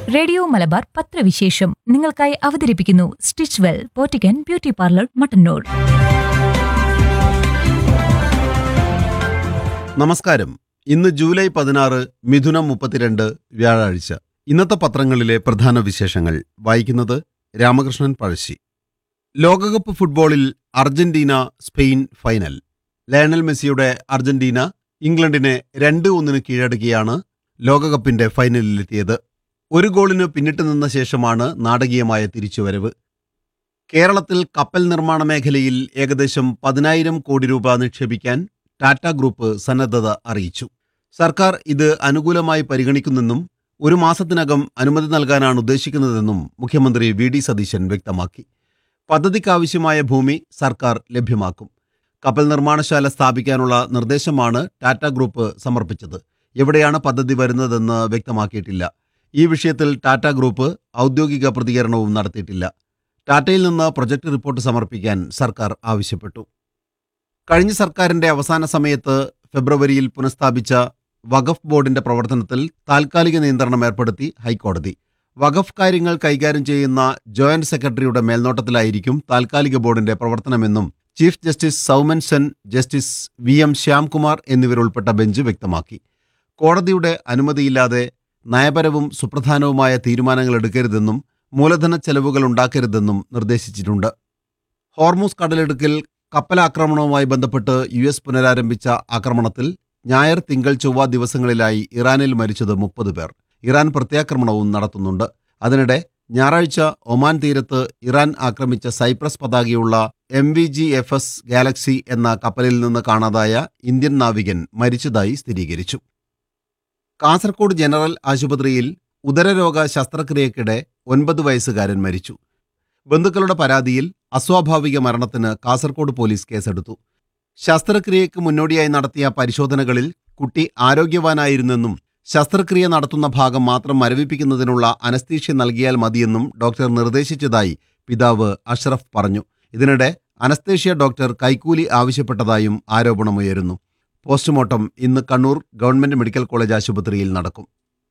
radio Malabar പത്രവിശേഷം നിങ്ങൾക്കായി അവതരിപ്പിക്കുന്നു സ്റ്റിച്ച് വെൽ പോറ്റിക്കൻ ബ്യൂട്ടി പാർലർ മട്ടന്നൂർ നമസ്കാരം ഇന്ന് ജൂലൈ പതിനാറ് മിഥുനം മുപ്പത്തിരണ്ട് വ്യാഴാഴ്ച ഇന്നത്തെ പത്രങ്ങളിലെ പ്രധാന വിശേഷങ്ങൾ വായിക്കുന്നത് രാമകൃഷ്ണൻ പഴശ്ശി ലോകകപ്പ് ഫുട്ബോളിൽ അർജന്റീന സ്പെയിൻ ഫൈനൽ ലയണൽ മെസ്സിയുടെ അർജന്റീന ഇംഗ്ലണ്ടിനെ രണ്ട് ഒന്നിന് കീഴടക്കിയാണ് ലോകകപ്പിന്റെ ഫൈനലിലെത്തിയത് ഒരു ഗോളിന് പിന്നിട്ട് നിന്ന ശേഷമാണ് നാടകീയമായ തിരിച്ചുവരവ് കേരളത്തിൽ കപ്പൽ നിർമ്മാണ മേഖലയിൽ ഏകദേശം പതിനായിരം കോടി രൂപ നിക്ഷേപിക്കാൻ ടാറ്റ ഗ്രൂപ്പ് സന്നദ്ധത അറിയിച്ചു സർക്കാർ ഇത് അനുകൂലമായി പരിഗണിക്കുന്നെന്നും ഒരു മാസത്തിനകം അനുമതി നൽകാനാണ് ഉദ്ദേശിക്കുന്നതെന്നും മുഖ്യമന്ത്രി വി ഡി സതീശൻ വ്യക്തമാക്കി പദ്ധതിക്കാവശ്യമായ ഭൂമി സർക്കാർ ലഭ്യമാക്കും കപ്പൽ നിർമ്മാണശാല സ്ഥാപിക്കാനുള്ള നിർദ്ദേശമാണ് ടാറ്റ ഗ്രൂപ്പ് സമർപ്പിച്ചത് എവിടെയാണ് പദ്ധതി വരുന്നതെന്ന് വ്യക്തമാക്കിയിട്ടില്ല ഈ വിഷയത്തിൽ ടാറ്റ ഗ്രൂപ്പ് ഔദ്യോഗിക പ്രതികരണവും നടത്തിയിട്ടില്ല ടാറ്റയിൽ നിന്ന് പ്രൊജക്ട് റിപ്പോർട്ട് സമർപ്പിക്കാൻ സർക്കാർ ആവശ്യപ്പെട്ടു കഴിഞ്ഞ സർക്കാരിന്റെ അവസാന സമയത്ത് ഫെബ്രുവരിയിൽ പുനഃസ്ഥാപിച്ച വഖഫ് ബോർഡിന്റെ പ്രവർത്തനത്തിൽ താൽക്കാലിക നിയന്ത്രണം ഏർപ്പെടുത്തി ഹൈക്കോടതി വഖഫ് കാര്യങ്ങൾ കൈകാര്യം ചെയ്യുന്ന ജോയിന്റ് സെക്രട്ടറിയുടെ മേൽനോട്ടത്തിലായിരിക്കും താൽക്കാലിക ബോർഡിന്റെ പ്രവർത്തനമെന്നും chief justice Soumen Sen justice V M Shyamkumar എന്നിവരുൾപ്പെട്ട ബെഞ്ച് വ്യക്തമാക്കി കോടതിയുടെ അനുമതിയില്ലാതെ നയപരവും സുപ്രധാനവുമായ തീരുമാനങ്ങൾ എടുക്കരുതെന്നും മൂലധന ചെലവുകൾ ഉണ്ടാക്കരുതെന്നും നിർദ്ദേശിച്ചിട്ടുണ്ട് ഹോർമൂസ് കടലിടുക്കിൽ കപ്പലാക്രമണവുമായി ബന്ധപ്പെട്ട് യു എസ് പുനരാരംഭിച്ച ആക്രമണത്തിൽ ഞായർ തിങ്കൾ ചൊവ്വ ദിവസങ്ങളിലായി ഇറാനിൽ മരിച്ചത് മുപ്പത് പേർ ഇറാൻ പ്രത്യാക്രമണവും നടത്തുന്നുണ്ട് അതിനിടെ ഞായറാഴ്ച ഒമാൻ തീരത്ത് ഇറാൻ ആക്രമിച്ച സൈപ്രസ് പതാകയുള്ള M V G F S Galaxy എന്ന കപ്പലിൽ നിന്ന് കാണാതായ ഇന്ത്യൻ നാവികൻ മരിച്ചതായി സ്ഥിരീകരിച്ചു കാസർഗോഡ് ജനറൽ ആശുപത്രിയിൽ ഉദരരോഗ ശസ്ത്രക്രിയക്കിടെ ഒൻപത് വയസ്സുകാരൻ മരിച്ചു ബന്ധുക്കളുടെ പരാതിയിൽ അസ്വാഭാവിക മരണത്തിന് കാസർഗോഡ് പോലീസ് കേസെടുത്തു ശസ്ത്രക്രിയയ്ക്ക് മുന്നോടിയായി നടത്തിയ പരിശോധനകളിൽ കുട്ടി ആരോഗ്യവാനായിരുന്നെന്നും ശസ്ത്രക്രിയ നടത്തുന്ന ഭാഗം മാത്രം മരവിപ്പിക്കുന്നതിനുള്ള അനസ്തീഷ്യ നൽകിയാൽ മതിയെന്നും ഡോക്ടർ നിർദ്ദേശിച്ചതായി പിതാവ് അഷ്റഫ് പറഞ്ഞു ഇതിനിടെ അനസ്തേഷ്യ ഡോക്ടർ കൈക്കൂലി ആവശ്യപ്പെട്ടതായും ആരോപണമുയരുന്നു പോസ്റ്റ്മോർട്ടം ഇന്ന് കണ്ണൂർ ഗവൺമെന്റ് മെഡിക്കൽ കോളേജ് ആശുപത്രിയിൽ നടക്കും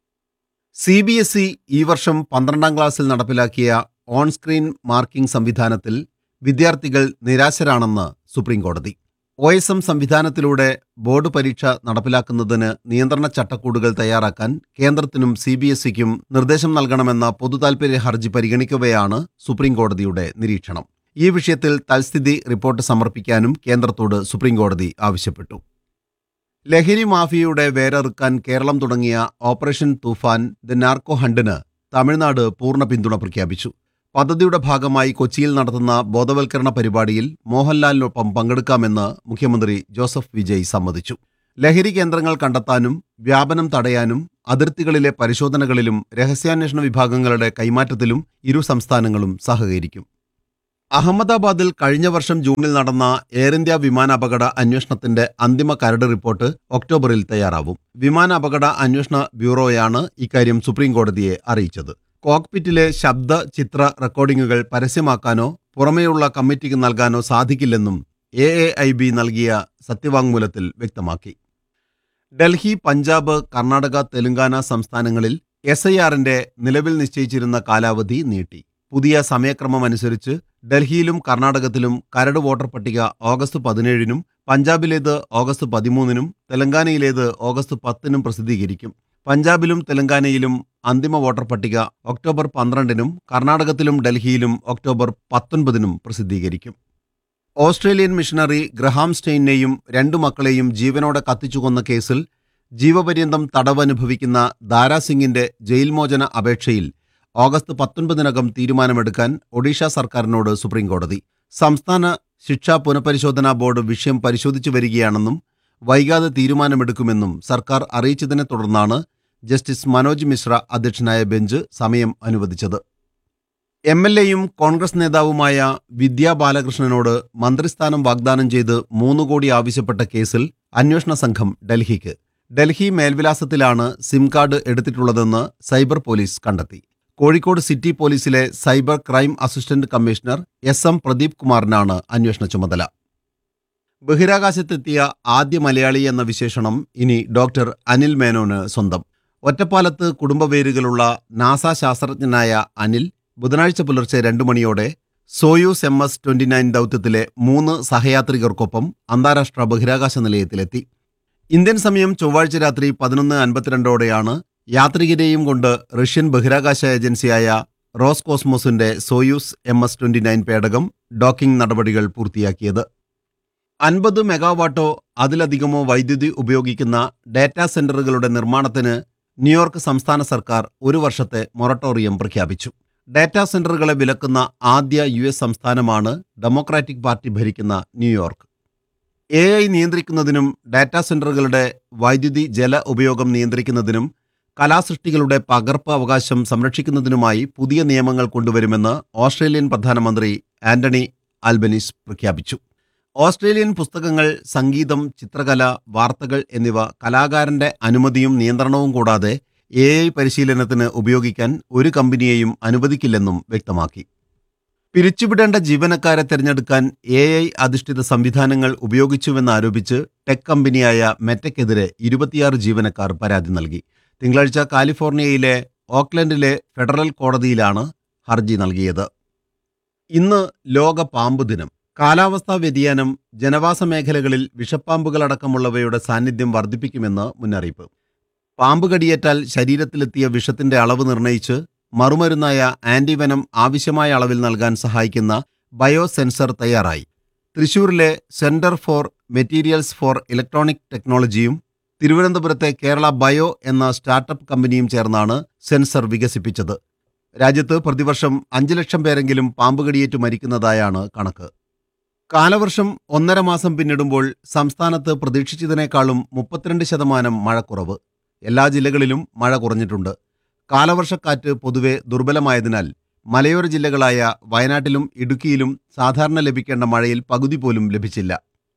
സി ബി എസ് ഇ ഈ വർഷം പന്ത്രണ്ടാം ക്ലാസ്സിൽ നടപ്പിലാക്കിയ ഓൺ സ്ക്രീൻ മാർക്കിംഗ് സംവിധാനത്തിൽ വിദ്യാർത്ഥികൾ നിരാശരാണെന്ന് സുപ്രീം കോടതി ഒ എസ് എം സംവിധാനത്തിലൂടെ ബോർഡ് പരീക്ഷ നടപ്പിലാക്കുന്നതിന് നിയന്ത്രണ ചട്ടക്കൂടുകൾ തയ്യാറാക്കാൻ കേന്ദ്രത്തിനും സി ബി എസ് ഇക്കും നിർദ്ദേശം നൽകണമെന്ന പൊതുതാൽപര്യ ഹർജി പരിഗണിക്കവെയാണ് സുപ്രീം കോടതിയുടെ നിരീക്ഷണം ഈ വിഷയത്തിൽ തൽസ്ഥിതി റിപ്പോർട്ട് സമർപ്പിക്കാനും കേന്ദ്രത്തോട് സുപ്രീം കോടതി ആവശ്യപ്പെട്ടു ലഹരി മാഫിയയുടെ വേരറുക്കാൻ കേരളം തുടങ്ങിയ ഓപ്പറേഷൻ തൂഫാൻ ദ നാർക്കോ ഹണ്ടിന് തമിഴ്നാട് പൂർണ്ണ പിന്തുണ പ്രഖ്യാപിച്ചു പദ്ധതിയുടെ ഭാഗമായി കൊച്ചിയിൽ നടത്തുന്ന ബോധവൽക്കരണ പരിപാടിയിൽ മോഹൻലാലിനൊപ്പം പങ്കെടുക്കാമെന്ന് മുഖ്യമന്ത്രി ജോസഫ് വിജയ് സമ്മതിച്ചു ലഹരി കേന്ദ്രങ്ങൾ കണ്ടെത്താനും വ്യാപനം തടയാനും അതിർത്തികളിലെ പരിശോധനകളിലും രഹസ്യാന്വേഷണ വിഭാഗങ്ങളുടെ കൈമാറ്റത്തിലും ഇരു സംസ്ഥാനങ്ങളും സഹകരിക്കും അഹമ്മദാബാദിൽ കഴിഞ്ഞ വർഷം ജൂണിൽ നടന്ന എയർ ഇന്ത്യ വിമാന അപകട അന്വേഷണത്തിന്റെ അന്തിമ കരട് റിപ്പോർട്ട് ഒക്ടോബറിൽ തയ്യാറാവും വിമാന അപകട അന്വേഷണ ബ്യൂറോയാണ് ഇക്കാര്യം സുപ്രീം കോടതിയെ അറിയിച്ചത് കോക്പിറ്റിലെ ശബ്ദ ചിത്ര റെക്കോർഡിംഗുകൾ പരസ്യമാക്കാനോ പുറമേയുള്ള കമ്മിറ്റിക്ക് നൽകാനോ സാധിക്കില്ലെന്നും എ എ ഐ ബി നൽകിയ സത്യവാങ്മൂലത്തിൽ വ്യക്തമാക്കി ഡൽഹി പഞ്ചാബ് കർണാടക തെലങ്കാന സംസ്ഥാനങ്ങളിൽ എസ് ഐ ആറിന്റെ നിലവിൽ നിശ്ചയിച്ചിരുന്ന കാലാവധി നീട്ടി പുതിയ സമയക്രമം അനുസരിച്ച് ഡൽഹിയിലും കർണാടകത്തിലും കരട് വോട്ടർ പട്ടിക ഓഗസ്റ്റ് പതിനേഴിനും പഞ്ചാബിലേത് ഓഗസ്റ്റ് പതിമൂന്നിനും തെലങ്കാനയിലേത് ഓഗസ്റ്റ് പത്തിനും പ്രസിദ്ധീകരിക്കും പഞ്ചാബിലും തെലങ്കാനയിലും അന്തിമ വോട്ടർ പട്ടിക ഒക്ടോബർ പന്ത്രണ്ടിനും കർണാടകത്തിലും ഡൽഹിയിലും ഒക്ടോബർ പത്തൊൻപതിനും പ്രസിദ്ധീകരിക്കും ഓസ്ട്രേലിയൻ മിഷണറി ഗ്രഹാം സ്റ്റെയിനെയും രണ്ടു മക്കളെയും ജീവനോടെ കത്തിച്ചുകൊന്ന കേസിൽ ജീവപര്യന്തം തടവനുഭവിക്കുന്ന ദാരാ സിംഗിന്റെ ജയിൽ മോചന അപേക്ഷയിൽ ഓഗസ്റ്റ് പത്തൊൻപതിനകം തീരുമാനമെടുക്കാൻ ഒഡീഷ സർക്കാരിനോട് സുപ്രീംകോടതി സംസ്ഥാന ശിക്ഷാ പുനഃപരിശോധനാ ബോർഡ് വിഷയം പരിശോധിച്ചു വരികയാണെന്നും വൈകാതെ തീരുമാനമെടുക്കുമെന്നും സർക്കാർ അറിയിച്ചതിനെ തുടർന്നാണ് ജസ്റ്റിസ് മനോജ് മിശ്ര അധ്യക്ഷനായ ബെഞ്ച് സമയം അനുവദിച്ചത് എം എൽ എയും കോൺഗ്രസ് നേതാവുമായ വിദ്യാ ബാലകൃഷ്ണനോട് മന്ത്രിസ്ഥാനം വാഗ്ദാനം ചെയ്ത് മൂന്ന് കോടി ആവശ്യപ്പെട്ട കേസിൽ അന്വേഷണ സംഘം ഡൽഹിക്ക് ഡൽഹി മേൽവിലാസത്തിലാണ് സിം കാർഡ് എടുത്തിട്ടുള്ളതെന്ന് സൈബർ പോലീസ് കണ്ടെത്തി കോഴിക്കോട് സിറ്റി പോലീസിലെ cyber crime assistant commissioner S M Pradeep കുമാറിനാണ് അന്വേഷണ ചുമതല ബഹിരാകാശത്തെത്തിയ ആദ്യ മലയാളി എന്ന വിശേഷണം ഇനി ഡോക്ടർ അനിൽ മേനോന് സ്വന്തം ഒറ്റപ്പാലത്ത് കുടുംബവേരുകളുള്ള നാസ ശാസ്ത്രജ്ഞനായ അനിൽ ബുധനാഴ്ച പുലർച്ചെ രണ്ടു മണിയോടെ Soyuz M S twenty nine ദൗത്യത്തിലെ മൂന്ന് സഹയാത്രികർക്കൊപ്പം അന്താരാഷ്ട്ര ബഹിരാകാശ നിലയത്തിലെത്തി ഇന്ത്യൻ സമയം ചൊവ്വാഴ്ച രാത്രി പതിനൊന്ന് അൻപത്തിരണ്ടോടെയാണ് യാത്രികരെയും കൊണ്ട് റഷ്യൻ ബഹിരാകാശ ഏജൻസിയായ റോസ്കോസ്മോസിന്റെ Soyuz M S twenty nine പേടകം ഡോക്കിംഗ് നടപടികൾ പൂർത്തിയാക്കിയത് അൻപത് മെഗാവാട്ടോ അതിലധികമോ വൈദ്യുതി ഉപയോഗിക്കുന്ന ഡാറ്റാ സെന്ററുകളുടെ നിർമ്മാണത്തിന് ന്യൂയോർക്ക് സംസ്ഥാന സർക്കാർ ഒരു വർഷത്തെ മൊറട്ടോറിയം പ്രഖ്യാപിച്ചു ഡാറ്റാ സെന്ററുകളെ വിലക്കുന്ന ആദ്യ യു എസ് സംസ്ഥാനമാണ് ഡെമോക്രാറ്റിക് പാർട്ടി ഭരിക്കുന്ന ന്യൂയോർക്ക് എ ഐ നിയന്ത്രിക്കുന്നതിനും ഡാറ്റാ സെന്ററുകളുടെ വൈദ്യുതി ജല ഉപയോഗം നിയന്ത്രിക്കുന്നതിനും കലാസൃഷ്ടികളുടെ പകർപ്പ് അവകാശം സംരക്ഷിക്കുന്നതിനുമായി പുതിയ നിയമങ്ങൾ കൊണ്ടുവരുമെന്ന് ഓസ്ട്രേലിയൻ പ്രധാനമന്ത്രി ആന്റണി ആൽബനീസ് പ്രഖ്യാപിച്ചു ഓസ്ട്രേലിയൻ പുസ്തകങ്ങൾ സംഗീതം ചിത്രകല വാർത്തകൾ എന്നിവ കലാകാരന്റെ അനുമതിയും നിയന്ത്രണവും കൂടാതെ എ ഐ പരിശീലനത്തിന് ഉപയോഗിക്കാൻ ഒരു കമ്പനിയെയും അനുവദിക്കില്ലെന്നും വ്യക്തമാക്കി പിരിച്ചുവിടേണ്ട ജീവനക്കാരെ തിരഞ്ഞെടുക്കാൻ എ ഐ അധിഷ്ഠിത സംവിധാനങ്ങൾ ഉപയോഗിച്ചുവെന്നാരോപിച്ച് ടെക് കമ്പനിയായ മെറ്റയ്ക്കെതിരെ ഇരുപത്തിയാറ് ജീവനക്കാർ പരാതി നൽകി തിങ്കളാഴ്ച കാലിഫോർണിയയിലെ ഓക്ലൻഡിലെ ഫെഡറൽ കോടതിയിലാണ് ഹർജി നൽകിയത് ഇന്ന് ലോക പാമ്പ് ദിനം കാലാവസ്ഥാ വ്യതിയാനം ജനവാസ മേഖലകളിൽ വിഷപ്പാമ്പുകളടക്കമുള്ളവയുടെ സാന്നിധ്യം വർദ്ധിപ്പിക്കുമെന്ന് മുന്നറിയിപ്പ് പാമ്പ് കടിയേറ്റാൽ ശരീരത്തിലെത്തിയ വിഷത്തിന്റെ അളവ് നിർണയിച്ച് മറുമരുന്നായ ആന്റിവെനം ആവശ്യമായ അളവിൽ നൽകാൻ സഹായിക്കുന്ന ബയോ സെൻസർ തയ്യാറായി തൃശൂരിലെ centre for materials for electronic ടെക്നോളജിയും തിരുവനന്തപുരത്തെ കേരള ബയോ എന്ന സ്റ്റാർട്ടപ്പ് കമ്പനിയും ചേർന്നാണ് സെൻസർ വികസിപ്പിച്ചത് രാജ്യത്ത് പ്രതിവർഷം അഞ്ച് ലക്ഷം പേരെങ്കിലും പാമ്പ് കടിയേറ്റ് മരിക്കുന്നതായാണ് കണക്ക് കാലവർഷം ഒന്നര മാസം പിന്നിടുമ്പോൾ സംസ്ഥാനത്ത് പ്രതീക്ഷിച്ചതിനേക്കാളും മുപ്പത്തിരണ്ട് ശതമാനം മഴക്കുറവ് എല്ലാ ജില്ലകളിലും മഴ കുറഞ്ഞിട്ടുണ്ട് കാലവർഷക്കാറ്റ് പൊതുവെ ദുർബലമായതിനാൽ മലയോര ജില്ലകളായ വയനാട്ടിലും ഇടുക്കിയിലും സാധാരണ ലഭിക്കേണ്ട മഴയിൽ പകുതി പോലും ലഭിച്ചില്ല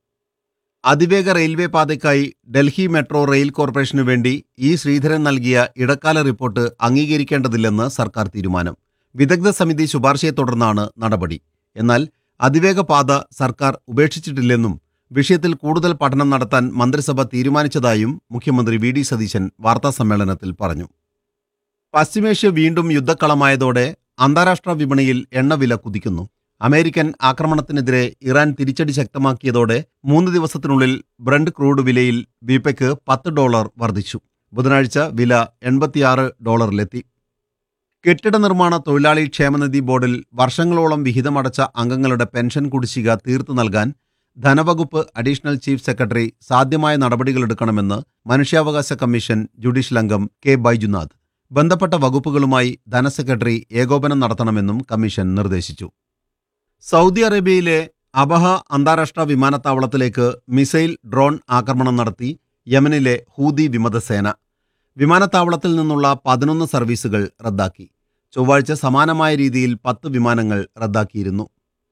അതിവേഗ റെയിൽവേ പാതയ്ക്കായി ഡൽഹി മെട്രോ റെയിൽ കോർപ്പറേഷനു വേണ്ടി ഇ ശ്രീധരൻ നൽകിയ ഇടക്കാല റിപ്പോർട്ട് അംഗീകരിക്കേണ്ടതില്ലെന്ന് സർക്കാർ തീരുമാനം വിദഗ്ധ സമിതി ശുപാർശയെ തുടർന്നാണ് നടപടി എന്നാൽ അതിവേഗ പാത സർക്കാർ ഉപേക്ഷിച്ചിട്ടില്ലെന്നും വിഷയത്തിൽ കൂടുതൽ പഠനം നടത്താൻ മന്ത്രിസഭ തീരുമാനിച്ചതായും മുഖ്യമന്ത്രി വി ഡി സതീശൻ വാർത്താസമ്മേളനത്തിൽ പറഞ്ഞു പശ്ചിമേഷ്യ വീണ്ടും യുദ്ധക്കളമായതോടെ അന്താരാഷ്ട്ര വിപണിയിൽ എണ്ണവില കുതിക്കുന്നു അമേരിക്കൻ ആക്രമണത്തിനെതിരെ ഇറാൻ തിരിച്ചടി ശക്തമാക്കിയതോടെ മൂന്ന് ദിവസത്തിനുള്ളിൽ ബ്രണ്ട് ക്രൂഡ് വിലയിൽ വിപയ്ക്ക് പത്ത് ഡോളർ വർദ്ധിച്ചു ബുധനാഴ്ച വില എൺപത്തിയാറ് ഡോളറിലെത്തി കെട്ടിട നിർമ്മാണ തൊഴിലാളി ക്ഷേമനിധി ബോർഡിൽ വർഷങ്ങളോളം വിഹിതമടച്ച അംഗങ്ങളുടെ പെൻഷൻ കുടിശ്ശിക തീർത്തു നൽകാൻ ധനവകുപ്പ് അഡീഷണൽ ചീഫ് സെക്രട്ടറി സാധ്യമായ നടപടികളെടുക്കണമെന്ന് മനുഷ്യാവകാശ കമ്മീഷൻ ജുഡീഷ്യൽ അംഗം കെ ബൈജുനാഥ് ബന്ധപ്പെട്ട വകുപ്പുകളുമായി ധനസെക്രട്ടറി ഏകോപനം നടത്തണമെന്നും കമ്മീഷൻ നിർദ്ദേശിച്ചു സൗദി അറേബ്യയിലെ അബഹ അന്താരാഷ്ട്ര വിമാനത്താവളത്തിലേക്ക് മിസൈൽ ഡ്രോൺ ആക്രമണം നടത്തി യമനിലെ ഹൂതി വിമതസേന വിമാനത്താവളത്തിൽ നിന്നുള്ള പതിനൊന്ന് സർവീസുകൾ റദ്ദാക്കി ചൊവ്വാഴ്ച സമാനമായ രീതിയിൽ പത്ത് വിമാനങ്ങൾ റദ്ദാക്കിയിരുന്നു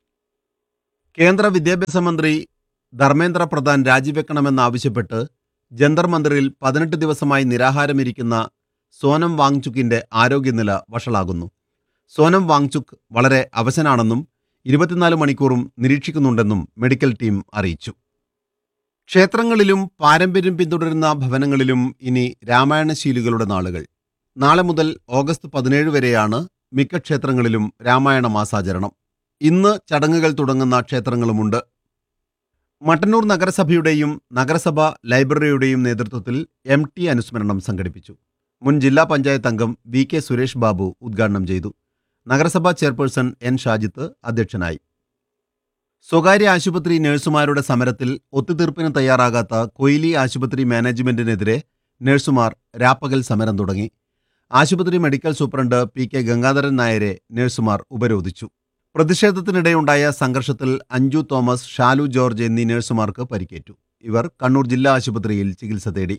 കേന്ദ്ര വിദ്യാഭ്യാസ മന്ത്രി ധർമ്മേന്ദ്ര പ്രധാൻ രാജിവെക്കണമെന്നാവശ്യപ്പെട്ട് ജന്തർ മന്ദിറിൽ പതിനെട്ട് ദിവസമായി നിരാഹാരമിരിക്കുന്ന സോനം വാങ്ചുക്കിന്റെ ആരോഗ്യനില വഷളാകുന്നു സോനം വാങ്ചുക് വളരെ അവശനാണെന്നും ഇരുപത്തിനാല് മണിക്കൂറും നിരീക്ഷിക്കുന്നുണ്ടെന്നും മെഡിക്കൽ ടീം അറിയിച്ചു ക്ഷേത്രങ്ങളിലും പാരമ്പര്യം പിന്തുടരുന്ന ഭവനങ്ങളിലും ഇനി രാമായണശീലുകളുടെ നാളുകൾ നാളെ മുതൽ ഓഗസ്റ്റ് പതിനേഴ് വരെയാണ് മിക്ക ക്ഷേത്രങ്ങളിലും രാമായണ മാസാചരണം ഇന്ന് ചടങ്ങുകൾ തുടങ്ങുന്ന ക്ഷേത്രങ്ങളുമുണ്ട് മട്ടന്നൂർ നഗരസഭയുടെയും നഗരസഭ ലൈബ്രറിയുടെയും നേതൃത്വത്തിൽ എം ടി അനുസ്മരണം സംഘടിപ്പിച്ചു മുൻ ജില്ലാ പഞ്ചായത്ത് അംഗം വി കെ സുരേഷ് ബാബു ഉദ്ഘാടനം ചെയ്തു നഗരസഭാ ചെയർപേഴ്സൺ എൻ ഷാജിത്ത് അധ്യക്ഷനായി സ്വകാര്യ ആശുപത്രി നഴ്സുമാരുടെ സമരത്തിൽ ഒത്തുതീർപ്പിന് തയ്യാറാകാത്ത കൊയിലി ആശുപത്രി മാനേജ്മെന്റിനെതിരെ നഴ്സുമാർ രാപ്പകൽ സമരം തുടങ്ങി ആശുപത്രി medical superintendent P K Gangadharan നായരെ നഴ്സുമാർ ഉപരോധിച്ചു പ്രതിഷേധത്തിനിടെയുണ്ടായ സംഘർഷത്തിൽ അഞ്ജു തോമസ് ഷാലു ജോർജ് എന്നീ നഴ്സുമാർക്ക് പരിക്കേറ്റു ഇവർ കണ്ണൂർ ജില്ലാ ആശുപത്രിയിൽ ചികിത്സ തേടി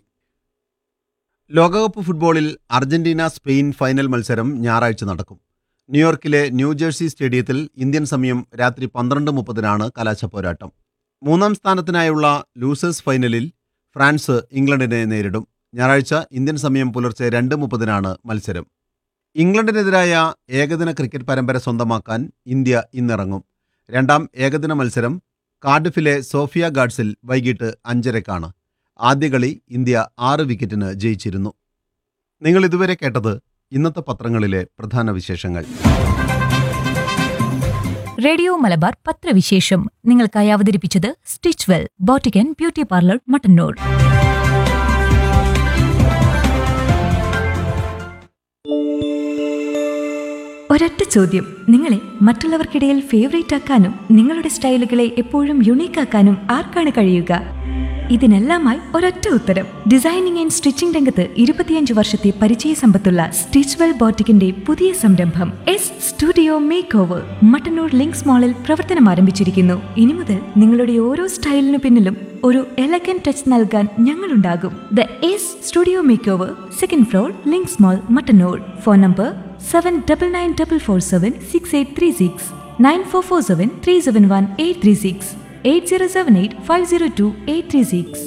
ലോകകപ്പ് ഫുട്ബോളിൽ അർജന്റീന സ്പെയിൻ ഫൈനൽ മത്സരം ഞായറാഴ്ച നടക്കും ന്യൂയോർക്കിലെ ന്യൂജേഴ്സി സ്റ്റേഡിയത്തിൽ ഇന്ത്യൻ സമയം രാത്രി പന്ത്രണ്ട് മുപ്പതിനാണ് കലാശപ്പോരാട്ടം മൂന്നാം സ്ഥാനത്തിനായുള്ള ലൂസേഴ്സ് ഫൈനലിൽ ഫ്രാൻസ് ഇംഗ്ലണ്ടിനെ നേരിടും ഞായറാഴ്ച ഇന്ത്യൻ സമയം പുലർച്ചെ രണ്ട് മുപ്പതിനാണ് മത്സരം ഇംഗ്ലണ്ടിനെതിരായ ഏകദിന ക്രിക്കറ്റ് പരമ്പര സ്വന്തമാക്കാൻ ഇന്ത്യ ഇന്നിറങ്ങും രണ്ടാം ഏകദിന മത്സരം കാർഡിഫിലെ സോഫിയ ഗാഡ്സിൽ വൈകിട്ട് അഞ്ചരക്കാണ് ആദ്യ കളി ഇന്ത്യ ആറ് വിക്കറ്റിന് ജയിച്ചിരുന്നു നിങ്ങൾ ഇതുവരെ കേട്ടത് ഇന്നത്തെ പത്രങ്ങളിലെ പ്രധാന വിശേഷങ്ങൾ റേഡിയോ മലബാർ പത്രവിശേഷം നിങ്ങൾക്കായി അവതരിപ്പിച്ചത് stitch well boutique and beauty parlour Mattannur ഒരൊറ്റ ചോദ്യം നിങ്ങളെ മറ്റുള്ളവർക്കിടയിൽ ഫേവറേറ്റ് ആക്കാനും നിങ്ങളുടെ സ്റ്റൈലുകളെ എപ്പോഴും യുണീക്ക് ആക്കാനും ആർക്കാണ് കഴിയുക ഇതിനെല്ലാമായി ഒരൊറ്റ ഉത്തരം ഡിസൈനിങ് ആൻഡ് സ്റ്റിച്ചിംഗ് രംഗത്ത് ഇരുപത്തിയഞ്ച് വർഷത്തെ പരിചയ സമ്പത്തുള്ള സ്റ്റിച്ച്വെൽ ബോട്ടിക്കിന്റെ പുതിയ സംരംഭം S studio make over Mattannur Links മാളിൽ പ്രവർത്തനം ആരംഭിച്ചിരിക്കുന്നു ഇനി മുതൽ നിങ്ങളുടെ ഓരോ സ്റ്റൈലിനു പിന്നിലും ഒരു എലഗൻ ടച്ച് നൽകാൻ ഞങ്ങളുണ്ടാകും the S studio make over second floor Links mall Mattannur phone number seven double nine double four seven six eight three six nine four four seven three seven one eight three six eight zero seven eight five zero two eight three six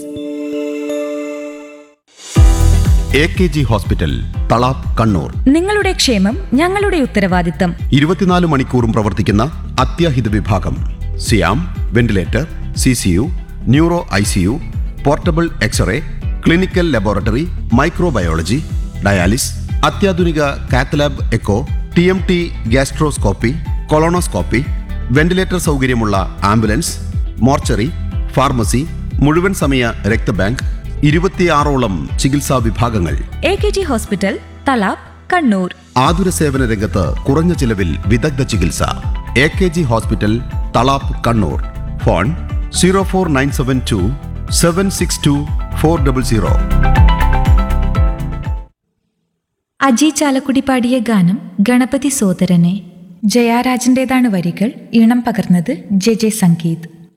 A K G hospital Thalap Kannur നിങ്ങളുടെ ക്ഷേമം ഞങ്ങളുടെ ഉത്തരവാദിത്തം ഇരുപത്തിനാല് മണിക്കൂറും പ്രവർത്തിക്കുന്ന അത്യാഹിത വിഭാഗം സിയാം ventilator C C U neuro I C U portable x ray clinical laboratory microbiology dialysis അത്യാധുനിക cath lab echo T M T gastroscopy colonoscopy ventilator സൗകര്യമുള്ള ആംബുലൻസ് മോർച്ചറി ഫാർമസി മുഴുവൻ സമയ രക്തബാങ്ക് ഇരുപത്തിയാറോളം ചികിത്സാ വിഭാഗങ്ങൾ A K G hospital Thalap Kannur ആതുര സേവന രംഗത്ത് കുറഞ്ഞ ചിലവിൽ വിദഗ്ധ ചികിത്സ A K G hospital Thalap Kannur phone zero four nine seven two seven six two four double zero Aji Chalakudy പാടിയ ഗാനം ഗണപതി സോദരനെ ജയാരാജന്റേതാണ് വരികൾ ഈണം പകർന്നത് ജെ ജെ സംഗീത്